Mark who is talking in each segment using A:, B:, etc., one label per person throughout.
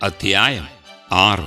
A: അധ്യായം ആറ്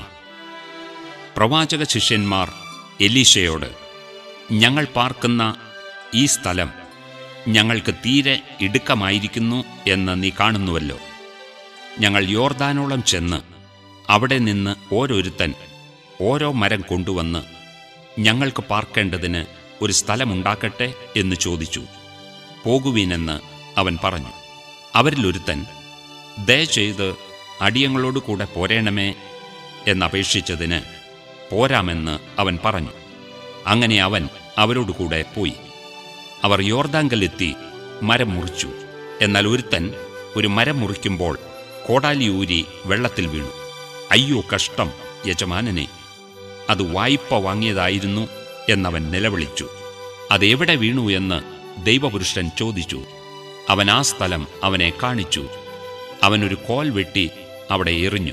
A: പ്രവാചക ശിഷ്യന്മാർ എലീശയോട് ഞങ്ങൾ പാർക്കുന്ന ഈ സ്ഥലം ഞങ്ങൾക്ക് തീരെ ഇടുക്കമായിരിക്കുന്നു എന്ന് നീ കാണുന്നുവല്ലോ ഞങ്ങൾ യോർദാനോളം ചെന്ന് അവിടെ നിന്ന് ഓരോരുത്തൻ ഓരോ മരം കൊണ്ടുവന്ന് ഞങ്ങൾക്ക് പാർക്കേണ്ടതിന് ഒരു സ്ഥലമുണ്ടാക്കട്ടെ എന്ന് ചോദിച്ചു പോകുവീനെന്ന് അവൻ പറഞ്ഞു അവരിലൊരുത്തൻ ദയചെയ്ത് അടിയങ്ങളോട് കൂടെ പോരേണമേ എന്നപേക്ഷിച്ചതിന് പോരാമെന്ന് അവൻ പറഞ്ഞു അങ്ങനെ അവൻ അവരോട് കൂടെ പോയി അവർ യോർദാങ്കലെത്തി മരം മുറിച്ചു എന്നാൽ ഒരുത്തൻ ഒരു മരം മുറിക്കുമ്പോൾ കോടാലി ഊരി വെള്ളത്തിൽ വീണു അയ്യോ കഷ്ടം യജമാനനെ അത് വായ്പ വാങ്ങിയതായിരുന്നു എന്നവൻ നിലവിളിച്ചു അതെവിടെ വീണു എന്ന് ദൈവപുരുഷൻ ചോദിച്ചു അവൻ ആ സ്ഥലം അവനെ കാണിച്ചു അവനൊരു കോൽ വെട്ടി അവിടെ എറിഞ്ഞു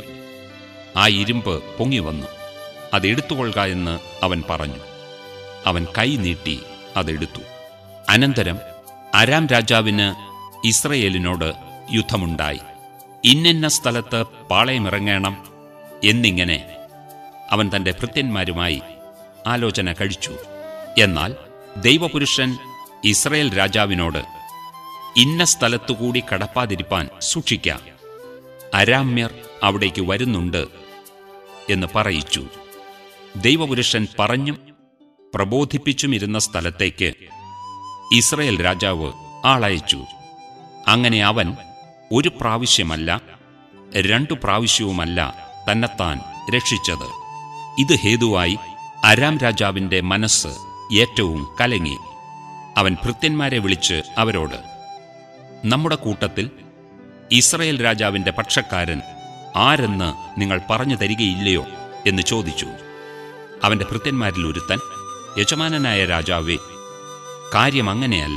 A: ആ ഇരുമ്പ് പൊങ്ങി വന്നു അതെടുത്തുകൊള്ളുക എന്ന് അവൻ പറഞ്ഞു അവൻ കൈ നീട്ടി അതെടുത്തു അനന്തരം അരാം രാജാവിന് ഇസ്രയേലിനോട് യുദ്ധമുണ്ടായി ഇന്നിന്ന സ്ഥലത്ത് പാളയമിറങ്ങണം എന്നിങ്ങനെ അവൻ തന്റെ ഭൃത്യന്മാരുമായി ആലോചന കഴിച്ചു എന്നാൽ ദൈവപുരുഷൻ ഇസ്രയേൽ രാജാവിനോട് ഇന്ന സ്ഥലത്തുകൂടി കടപ്പാതിരിപ്പാൻ സൂക്ഷിക്കാം അരാമ്യർ അവിടേക്ക് വരുന്നുണ്ട് എന്ന് പറയിച്ചു ദൈവപുരുഷൻ പറഞ്ഞും പ്രബോധിപ്പിച്ചുമിരുന്ന സ്ഥലത്തേക്ക് ഇസ്രയേൽ രാജാവ് ആളയച്ചു അങ്ങനെ അവൻ ഒരു പ്രാവശ്യമല്ല രണ്ടു പ്രാവശ്യവുമല്ല തന്നെത്താൻ രക്ഷിച്ചത് ഇത് ഹേതുവായി അരാം രാജാവിന്റെ മനസ്സ് ഏറ്റവും കലങ്ങി അവൻ ഭൃത്യന്മാരെ വിളിച്ച് അവരോട് നമ്മുടെ കൂട്ടത്തിൽ ഇസ്രയേൽ രാജാവിന്റെ പക്ഷക്കാരൻ ആരെന്ന് നിങ്ങൾ പറഞ്ഞു തരികയില്ലയോ എന്ന് ചോദിച്ചു അവന്റെ ഭൃത്യന്മാരിൽ ഒരുത്തൻ യജമാനനായ രാജാവേ കാര്യം അങ്ങനെയല്ല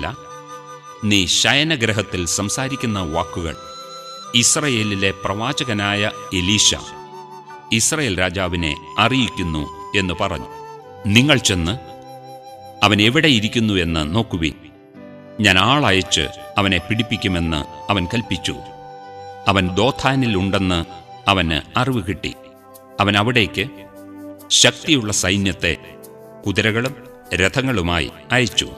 A: നീ ശയനഗ്രഹത്തിൽ സംസാരിക്കുന്ന വാക്കുകൾ ഇസ്രയേലിലെ പ്രവാചകനായ എലീശ ഇസ്രയേൽ രാജാവിനെ അറിയിക്കുന്നു എന്ന് പറഞ്ഞു നിങ്ങൾ ചെന്ന് അവൻ എവിടെ ഇരിക്കുന്നു എന്ന് നോക്കുവിൻ ഞാൻ ആളയച്ച് അവനെ പിടിപ്പിക്കുമെന്ന് അവൻ കൽപ്പിച്ചു അവൻ ദോഥാനിൽ ഉണ്ടെന്ന് അവന് അറിവ് കിട്ടി അവൻ അവിടേക്ക് ശക്തിയുള്ള സൈന്യത്തെ കുതിരകളും രഥങ്ങളുമായി അയച്ചു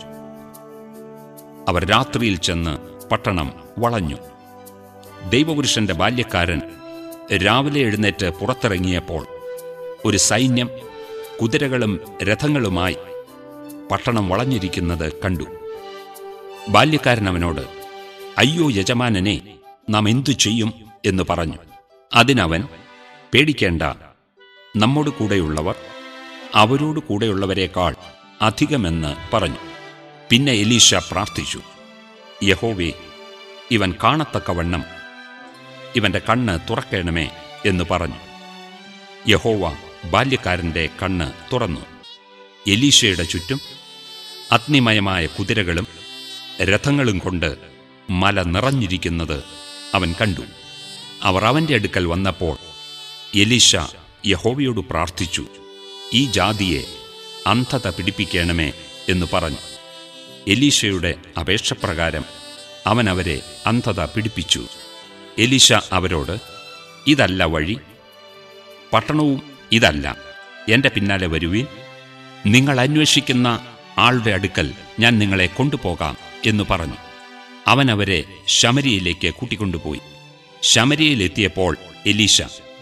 A: അവർ രാത്രിയിൽ ചെന്ന് പട്ടണം വളഞ്ഞു ദൈവപുരുഷന്റെ ബാല്യക്കാരൻ രാവിലെ എഴുന്നേറ്റ് പുറത്തിറങ്ങിയപ്പോൾ ഒരു സൈന്യം കുതിരകളും രഥങ്ങളുമായി പട്ടണം വളഞ്ഞിരിക്കുന്നത് കണ്ടു ബാല്യക്കാരൻ അവനോട് അയ്യോ യജമാനനെ നാം എന്തു ചെയ്യും എന്ന് പറഞ്ഞു അതിനവൻ പേടിക്കേണ്ട നമ്മോട് കൂടെയുള്ളവർ അവരോട് കൂടെയുള്ളവരെക്കാൾ അധികമെന്ന് പറഞ്ഞു പിന്നെ എലീശ പ്രാർത്ഥിച്ചു യഹോവേ ഇവൻ കാണത്തക്കവണ്ണം ഇവന്റെ കണ്ണ് തുറക്കണമേ എന്ന് പറഞ്ഞു യഹോവ ബാല്യക്കാരന്റെ കണ്ണ് തുറന്നു എലീശയുടെ ചുറ്റും അഗ്നിമയമായ കുതിരകളും രഥങ്ങളും കൊണ്ട് മല നിറഞ്ഞിരിക്കുന്നത് അവൻ കണ്ടു അവർ അവന്റെ അടുക്കൽ വന്നപ്പോൾ എലീശ യഹോവയോട് പ്രാർത്ഥിച്ചു ഈ ജാതിയെ അന്ധത പിടിപ്പിക്കണമേ എന്ന് പറഞ്ഞു എലീശയുടെ അപേക്ഷപ്രകാരം അവൻ അവരെ അന്ധത പിടിപ്പിച്ചു എലീശ അവരോട് ഇതല്ല വഴി പട്ടണവും ഇതല്ല എന്റെ പിന്നാലെ വരുവീൻ നിങ്ങൾ അന്വേഷിക്കുന്ന ആളുടെ അടുക്കൽ ഞാൻ നിങ്ങളെ കൊണ്ടുപോകാം എന്ന് പറഞ്ഞു അവൻ അവരെ ശമരിയിലേക്ക് കൂട്ടിക്കൊണ്ടുപോയി ശമരിയിലെത്തിയപ്പോൾ എലീശ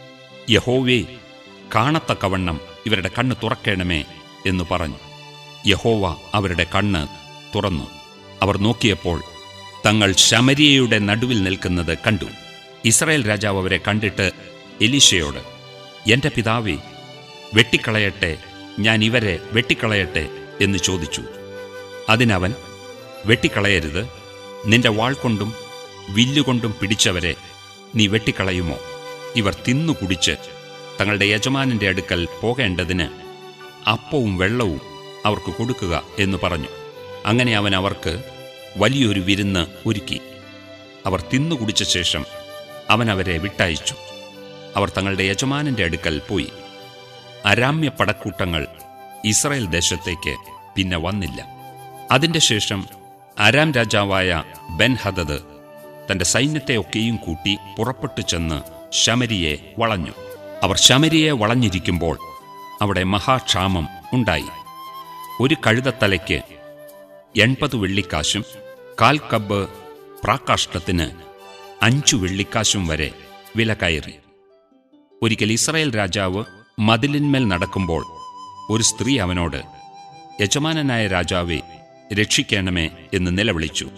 A: യഹോവേ കാണത്തക്കവണ്ണം ഇവരുടെ കണ്ണ് തുറക്കണമേ എന്ന് പറഞ്ഞു യഹോവ അവരുടെ കണ്ണ് തുറന്നു അവർ നോക്കിയപ്പോൾ തങ്ങൾ ശമരിയയുടെ നടുവിൽ നിൽക്കുന്നത് കണ്ടു ഇസ്രായേൽ രാജാവ് അവരെ കണ്ടിട്ട് എലീശയോട് എന്റെ പിതാവേ വെട്ടിക്കളയട്ടെ ഞാൻ ഇവരെ വെട്ടിക്കളയട്ടെ എന്ന് ചോദിച്ചു അതിനവൻ വെട്ടിക്കളയരുത് നിന്റെ വാൾ കൊണ്ടും വില്ലുകൊണ്ടും പിടിച്ചവരെ നീ വെട്ടിക്കളയുമോ ഇവർ തിന്നു കുടിച്ച് തങ്ങളുടെ യജമാനന്റെ അടുക്കൽ പോകേണ്ടതിന് അപ്പവും വെള്ളവും അവർക്ക് കൊടുക്കുക എന്ന് പറഞ്ഞു അങ്ങനെ അവൻ അവർക്ക് വലിയൊരു വിരുന്ന് ഒരുക്കി അവർ തിന്നു കുടിച്ച ശേഷം അവൻ അവരെ വിട്ടയച്ചു അവർ തങ്ങളുടെ യജമാനന്റെ അടുക്കൽ പോയി അരാമ്യ പടക്കൂട്ടങ്ങൾ ഇസ്രായേൽ ദേശത്തേക്ക് പിന്നെ വന്നില്ല അതിന്റെ ശേഷം അരാം രാജാവായ ബെൻ ഹദദ് തന്റെ സൈന്യത്തെ ഒക്കെയും കൂട്ടി പുറപ്പെട്ടു ചെന്ന് ശമരിയെ വളഞ്ഞു അവർ ശമരിയെ വളഞ്ഞിരിക്കുമ്പോൾ അവിടെ മഹാക്ഷാമം ഉണ്ടായി ഒരു കഴുതത്തലയ്ക്ക് എൺപത് വെള്ളിക്കാശും കാൽ കബ്ബ് പ്രാകാഷ്ടത്തിന് അഞ്ചു വെള്ളിക്കാശും വരെ വില കയറി ഒരിക്കൽ ഇസ്രായേൽ രാജാവ് മതിലിന്മേൽ നടക്കുമ്പോൾ ഒരു സ്ത്രീ അവനോട് യജമാനനായ രാജാവെ രക്ഷിക്കണമേ എന്ന് നിലവിളിച്ചു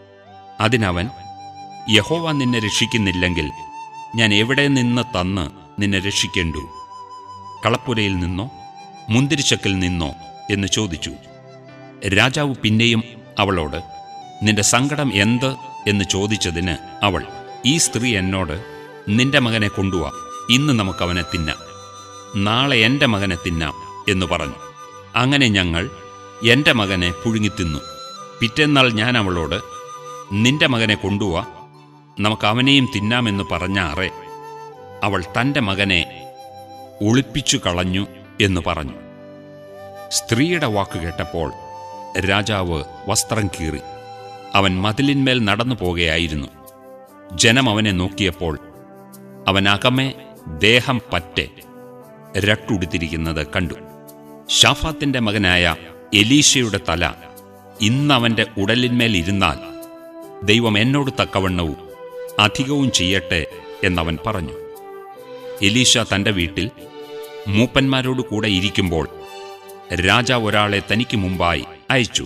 A: അതിനവൻ യഹോവ നിന്നെ രക്ഷിക്കുന്നില്ലെങ്കിൽ ഞാൻ എവിടെ നിന്ന് തന്ന് നിന്നെ രക്ഷിക്കേണ്ടു കളപ്പുരയിൽ നിന്നോ മുന്തിരിച്ചക്കിൽ നിന്നോ എന്ന് ചോദിച്ചു രാജാവ് പിന്നെയും അവളോട് നിന്റെ സങ്കടം എന്ത് എന്ന് ചോദിച്ചതിന് അവൾ ഈ സ്ത്രീ എന്നോട് നിന്റെ മകനെ കൊണ്ടുവാ ഇന്ന് നമുക്കവനെ തിന്നാം നാളെ എൻ്റെ മകനെ തിന്നാം എന്ന് പറഞ്ഞു അങ്ങനെ ഞങ്ങൾ എൻ്റെ മകനെ പുഴുങ്ങിത്തിന്നു പിറ്റേന്നാൾ ഞാൻ അവളോട് നിന്റെ മകനെ കൊണ്ടുവാ നമുക്ക് അവനെയും തിന്നാമെന്ന് പറഞ്ഞാറെ അവൾ തൻ്റെ മകനെ ഒളിപ്പിച്ചു കളഞ്ഞു എന്ന് പറഞ്ഞു സ്ത്രീയുടെ വാക്ക് കേട്ടപ്പോൾ രാജാവ് വസ്ത്രം കീറി അവൻ മതിലിന്മേൽ നടന്നു പോകുകയായിരുന്നു ജനം അവനെ നോക്കിയപ്പോൾ അവൻ അകമേ ദേഹം പറ്റെ രട്ടുടുത്തിരിക്കുന്നത് കണ്ടു ഷാഫാത്തിന്റെ മകനായ എലീശയുടെ തല ഇന്നവന്റെ ഉടലിന്മേൽ ഇരുന്നാൽ ദൈവം എന്നോട് തക്കവണ്ണവും അധികവും ചെയ്യട്ടെ എന്നവൻ പറഞ്ഞു എലീശ തന്റെ വീട്ടിൽ മൂപ്പന്മാരോട് കൂടെ ഇരിക്കുമ്പോൾ രാജാവ് ഒരാളെ തനിക്ക് മുമ്പായി അയച്ചു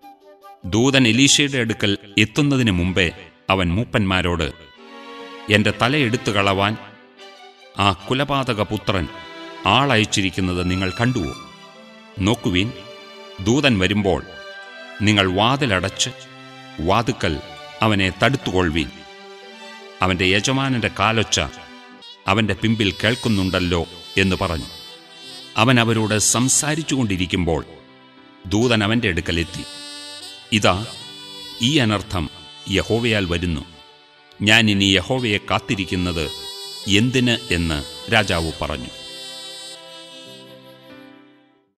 A: ദൂതൻ എലീശയുടെ അടുക്കൽ എത്തുന്നതിന് മുമ്പേ അവൻ മൂപ്പന്മാരോട് എന്റെ തല എടുത്തു കളവാൻ ആ കുലപാതക പുത്രൻ ആളയച്ചിരിക്കുന്നത് നിങ്ങൾ കണ്ടുവോ നോക്കുവീൻ ദൂതൻ വരുമ്പോൾ നിങ്ങൾ വാതിലടച്ച് വാതുക്കൽ അവനെ തടുത്തുകൊള്ളുവീൻ അവന്റെ യജമാനന്റെ കാലൊച്ച അവന്റെ പിമ്പിൽ കേൾക്കുന്നുണ്ടല്ലോ എന്ന് പറഞ്ഞു അവൻ അവരോട് സംസാരിച്ചുകൊണ്ടിരിക്കുമ്പോൾ ദൂതൻ അവന്റെ അടുക്കലെത്തി ഇതാ ഈ അനർത്ഥം യഹോവയാൽ വരുന്നു ഞാൻ ഇനി യഹോവയെ കാത്തിരിക്കുന്നത് എന്തിന് എന്ന് രാജാവ് പറഞ്ഞു